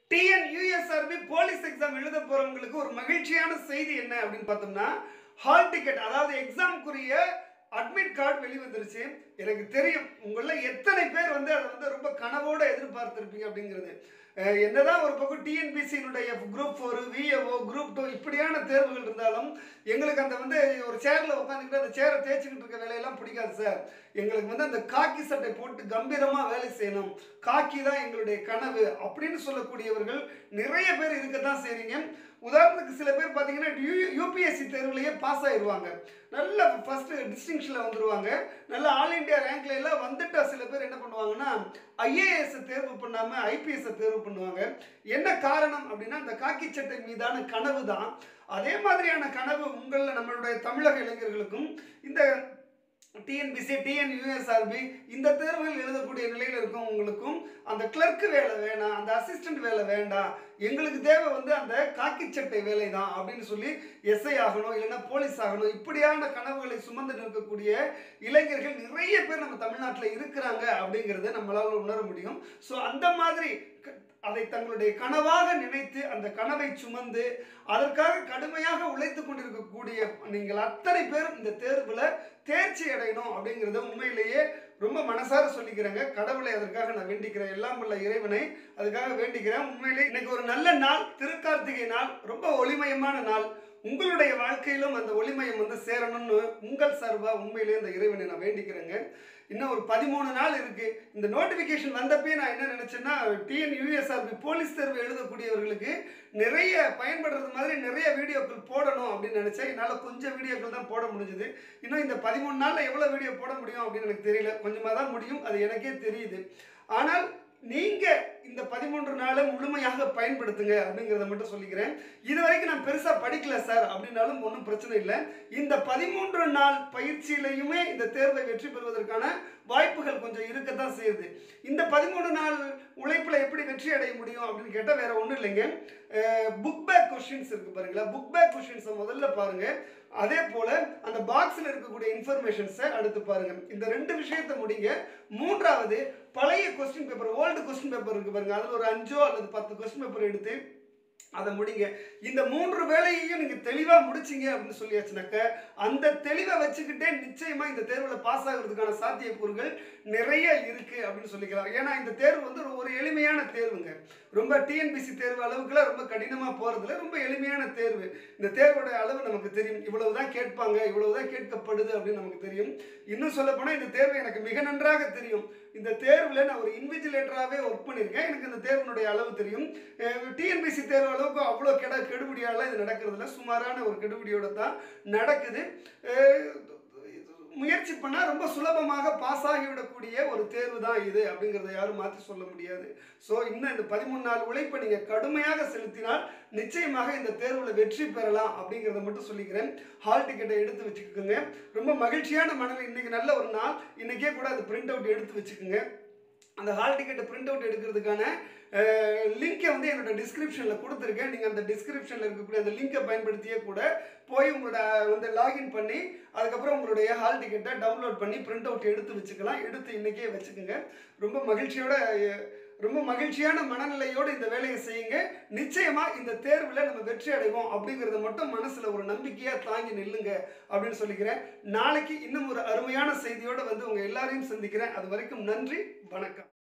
TN USRB police exam எழுத போறவங்களுக்கு ஒரு மகிழ்ச்சியான செய்தி என்ன அப்படின்னு பார்த்தோம்னா ஹால் டிக்கெட் அதாவது எக்ஸாம்க்குரிய அட்மிட் கார்டு வெளிவந்துருச்சு எனக்கு தெரியும் உங்கள எத்தனை பேர் வந்து அதை வந்து ரொம்ப கனவோட எதிர்பார்த்திருப்பீங்க அப்படிங்கிறது அஹ் என்னதான் ஒரு பக்கம் டிஎன்பிசியினுடைய group four VAO group two இப்படியான தேர்வுகள் இருந்தாலும் எங்களுக்கு அந்த வந்து ஒரு சேரில் உட்காந்துக்கிட்டு அந்த சேரை தேய்ச்சிக்கிட்டு இருக்க வேலையெல்லாம் பிடிக்காது சார் எங்களுக்கு வந்து அந்த காக்கி சட்டை போட்டு கம்பீரமாக வேலை செய்யணும் காக்கி தான் எங்களுடைய கனவு அப்படின்னு சொல்லக்கூடியவர்கள் நிறைய பேர் இருக்கத்தான் செய்றீங்க உதாரணத்துக்கு சில பேர் பார்த்தீங்கன்னா யூ யூபிஎஸ்சி தேர்வுலையே பாஸ் ஆயிடுவாங்க நல்ல ஃபர்ஸ்ட் டிஸ்டிங்ஷனில் வந்துருவாங்க நல்ல ஆல் இண்டியா ரேங்க்ல எல்லாம் வந்துட்டா சில பேர் என்ன பண்ணுவாங்கன்னா ஐஏஎஸ் தேர்வு பண்ணாமல் ஐபிஎஸ் தேர்வு பண்ணுவாங்க என்ன காரணம் அப்படின்னா அந்த காக்கி சட்டை மீதான கனவு தான் அதே மாதிரியான கனவு உங்களில் நம்மளுடைய தமிழக இளைஞர்களுக்கும் இந்த டிஎன்பிசி டிஎன் யூஎஸ்ஆர்பி இந்த தேர்வுகள் எழுதக்கூடிய நிலையில் இருக்கவங்களுக்கும் அந்த கிளர்க் வேலை வேணாம் அந்த அசிஸ்டன்ட் வேலை வேண்டாம் எங்களுக்கு தேவை வந்து அந்த காக்கி சட்டை வேலை தான் அப்படின்னு சொல்லி எஸ்ஐ ஆகணும் இல்லைன்னா போலீஸ் ஆகணும் இப்படியான கனவுகளை சுமந்து நிற்கக்கூடிய இளைஞர்கள் நிறைய பேர் நம்ம தமிழ்நாட்டில் இருக்கிறாங்க அப்படிங்கிறத நம்மளால் உணர முடியும் ஸோ அந்த மாதிரி க- அதை தங்களுடைய கனவாக நினைத்து அந்த கனவை சுமந்து அதற்காக கடுமையாக உழைத்து கொண்டிருக்கக்கூடிய நீங்கள் அத்தனை பேரும் இந்த தேர்வில் தேர்ச்சி அடையணும் அப்படிங்கிறத உண்மையிலேயே ரொம்ப மனசார சொல்லிக்கிறேங்க கடவுளை அதற்காக நான் வேண்டிக்கிறேன் எல்லாம் உள்ள இறைவனை அதுக்காக வேண்டிக்கிறேன் உண்மையிலேயே இன்னைக்கு ஒரு நல்ல நாள் திருக்கார்த்திகை நாள் ரொம்ப ஒளிமயமான நாள் உங்களுடைய வாழ்க்கையிலும் அந்த ஒளிமயம் வந்து சேரணும்னு உங்கள் சார்பா உண்மையிலேயே அந்த இறைவனை நான் வேண்டிக்கிறேங்க இன்னும் ஒரு பதிமூணு நாள் இருக்கு இந்த நோட்டிஃபிகேஷன் வந்தப்பே நான் என்ன நினைச்சேன்னா டிஎன் யூஎஸ்ஆர்பி போலீஸ் தேர்வு எழுதக்கூடியவர்களுக்கு நிறைய பயன்படுறது மாதிரி நிறைய வீடியோக்கள் போடணும் அப்படின்னு நினைச்சேன் என்னால் கொஞ்சம் வீடியோக்கள் தான் போட முடிஞ்சுது இன்னும் இந்த பதிமூணு நாளில் எவ்வளோ வீடியோ போட முடியும் அப்படின்னு எனக்கு தெரியல கொஞ்சமாக தான் முடியும் அது எனக்கே தெரியுது ஆனால் நீங்கள் இந்த பதிமூன்று நாளை முழுமையாக பயன்படுத்துங்க அப்படிங்கிறத மட்டும் சொல்லிக்கிறேன் இது வரைக்கும் நான் பெருசாக படிக்கல சார் அப்படின்னாலும் ஒன்றும் பிரச்சனை இல்லை இந்த பதிமூன்று நாள் பயிற்சியிலையுமே இந்த தேர்வை வெற்றி பெறுவதற்கான வாய்ப்புகள் கொஞ்சம் இருக்கத்தான் செய்யுது இந்த பதிமூணு நாள் உழைப்பில் எப்படி வெற்றி அடைய முடியும் அப்படின்னு கேட்டால் வேற ஒன்றும் இல்லைங்க புக் பேக் கொஷின்ஸ் இருக்கு பாருங்களா புக் பேக் கொஷின்ஸை முதல்ல பாருங்க அதே போல அந்த பாக்ஸில் இருக்கக்கூடிய இன்ஃபர்மேஷன்ஸை அடுத்து பாருங்க இந்த ரெண்டு விஷயத்தை முடிங்க மூன்றாவது பழைய question paper old question paper இருக்கு பாருங்க அதில் ஒரு அஞ்சோ அல்லது பத்து கொஸ்டின் பேப்பர் எடுத்து அதை முடிங்க இந்த மூன்று வேலையையும் நீங்க தெளிவா முடிச்சீங்க அப்படின்னு சொல்லியாச்சுனாக்க அந்த தெளிவை வச்சுக்கிட்டே நிச்சயமா இந்த தேர்வுல பாஸ் ஆகுறதுக்கான சாத்தியக்கூறுகள் நிறைய இருக்கு அப்படின்னு சொல்லிக்கலாம் ஏன்னா இந்த தேர்வு வந்து ஒரு- ஒரு எளிமையான தேர்வுங்க ரொம்ப டிஎன்பிசி தேர்வு அளவுக்குலாம் ரொம்ப கடினமா போறதுல ரொம்ப எளிமையான தேர்வு இந்த தேர்வோட அளவு நமக்கு தெரியும் இவ்வளவுதான் கேட்பாங்க இவ்வளவுதான் கேட்கப்படுது அப்படின்னு நமக்கு தெரியும் இன்னும் சொல்ல போனா இந்த தேர்வு எனக்கு மிக நன்றாக தெரியும் இந்த தேர்வுல நான் ஒரு இன்விஜிலேட்டராகவே ஒர்க் பண்ணியிருக்கேன் எனக்கு இந்த தேர்வினுடைய அளவு தெரியும் டிஎன்பிசி தேர்வு அளவுக்கு அவ்வளோ கெட கெடுபிடியாலாம் இது நடக்கிறதுல சுமாரான ஒரு கெடுபிடியோட தான் நடக்குது அஹ் முயற்சி பண்ணால் ரொம்ப சுலபமாக பாஸ் ஆகிவிடக்கூடிய ஒரு தேர்வு தான் இது அப்படிங்கிறத யாரும் மாற்றி சொல்ல முடியாது ஸோ இன்னும் இந்த பதிமூணு நாள் உழைப்பை நீங்கள் கடுமையாக செலுத்தினால் நிச்சயமாக இந்த தேர்வில் வெற்றி பெறலாம் அப்படிங்கிறத மட்டும் சொல்லிக்கிறேன் ஹால் டிக்கெட்டை எடுத்து வச்சுக்கோங்க ரொம்ப மகிழ்ச்சியான மனநிலை இன்னைக்கு நல்ல ஒரு நாள் இன்னைக்கே கூட அந்த பிரிண்ட் அவுட் எடுத்து வச்சுக்கோங்க அந்த ஹால் டிக்கெட்டை பிரிண்ட் அவுட் எடுக்கிறதுக்கான லிங்கை வந்து என்னோட டிஸ்கிரிப்ஷனில் கொடுத்துருக்கேன் நீங்கள் அந்த டிஸ்கிரிப்ஷனில் இருக்கக்கூடிய அந்த லிங்கை பயன்படுத்தியே கூட போய் உங்களோட வந்து லாகின் பண்ணி அதுக்கப்புறம் உங்களுடைய ஹால் டிக்கெட்டை டவுன்லோட் பண்ணி பிரிண்ட் அவுட் எடுத்து வச்சுக்கலாம் எடுத்து இன்றைக்கே வச்சுக்கோங்க ரொம்ப மகிழ்ச்சியோட அஹ், ரொம்ப மகிழ்ச்சியான மனநிலையோடு இந்த வேலையை செய்யுங்க நிச்சயமா இந்த தேர்வில் நம்ம வெற்றி அடைவோம் அப்படிங்கிறத மட்டும் மனசுல ஒரு நம்பிக்கையா தாங்கி நில்லுங்க அப்படின்னு சொல்லிக்கிறேன் நாளைக்கு இன்னும் ஒரு அருமையான செய்தியோட வந்து உங்க எல்லாரையும் சந்திக்கிறேன் அது வரைக்கும் நன்றி வணக்கம்